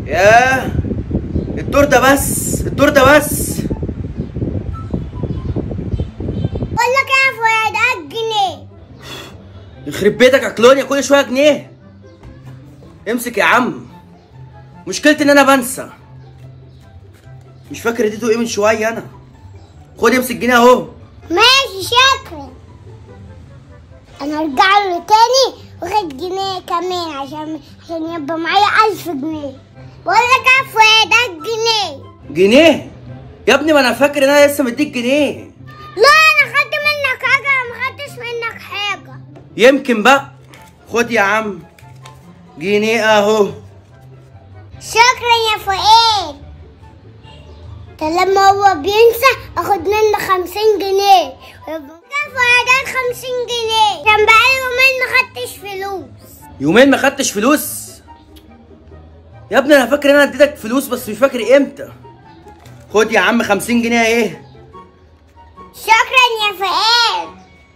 ياه الدور ده بس الدور ده بس بقول لك يا فؤاد هات جنيه يخرب بيتك يا كلونيا كل شويه جنيه امسك يا عم مشكلتي ان انا بنسى مش فاكر اديته ايه من شويه انا خد امسك جنيه اهو ماشي شكرا انا ارجع له تاني واخد جنيه كمان عشان عشان يبقى معايا ألف جنيه بقول لك يا فؤاد هات جنيه جنيه يا ابني ما انا فاكر ان انا لسه مديك جنيه لا انا خدت منك حاجه أنا ما خدتش منك حاجه يمكن بقى خد يا عم جنيه اهو شكرا يا فؤاد ده لما هو بينسى اخد منه خمسين جنيه يبقى يا فؤاد هات خمسين جنيه كان بقالي يومين ما خدتش فلوس يومين ما خدتش فلوس يا ابني انا فاكر ان انا اديتك فلوس بس مش فاكر امتى خد يا عم 50 جنيه ايه شكرا يا فؤاد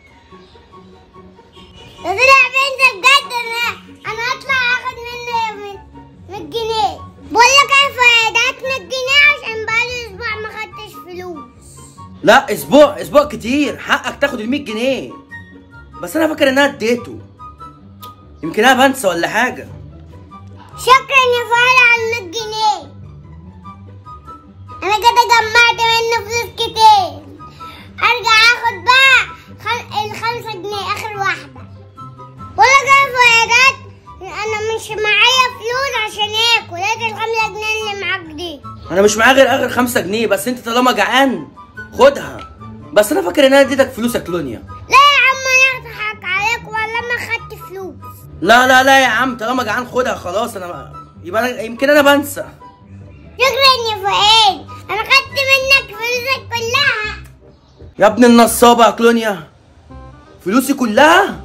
ده طلع بنت بجد انا انا هطلع اخد منه من من جنيه بقول لك يا فؤاد هات 100 جنيه عشان بقالي اسبوع ما خدتش فلوس لا اسبوع اسبوع كتير حقك تاخد ال 100 جنيه بس انا فاكر ان انا اديته يمكن انا بنسى ولا حاجه شكرا يا فؤاد على 100 جنيه انا كده جمعت منه فلوس كتير ارجع اخد بقى خم... الخمسة جنيه اخر واحدة بقول لك يا فؤاد انا مش معايا فلوس عشان اكل هات الخمسة جنيه اللي معاك دي انا مش معايا غير اخر 5 جنيه بس انت طالما جعان خدها بس انا فاكر ان انا اديتك فلوس يا كلونيا لا يا عم انا اضحك عليك ولا ما خدت فلوس لا لا لا يا عم طالما جعان خدها خلاص انا ما... يبقى أنا... يمكن انا بنسى شكرا يا فؤاد انا خدت منك فلوسك كلها يا ابن النصابه يا كلونيا فلوسي كلها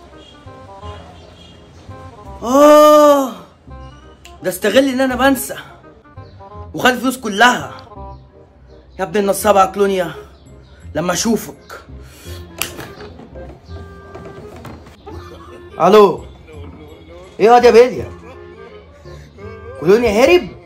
اه ده استغل ان انا بنسى وخد الفلوس كلها يا ابن النصابه يا كلونيا لما اشوفك الو ايه يا واد يا بيليا كلونيا هرب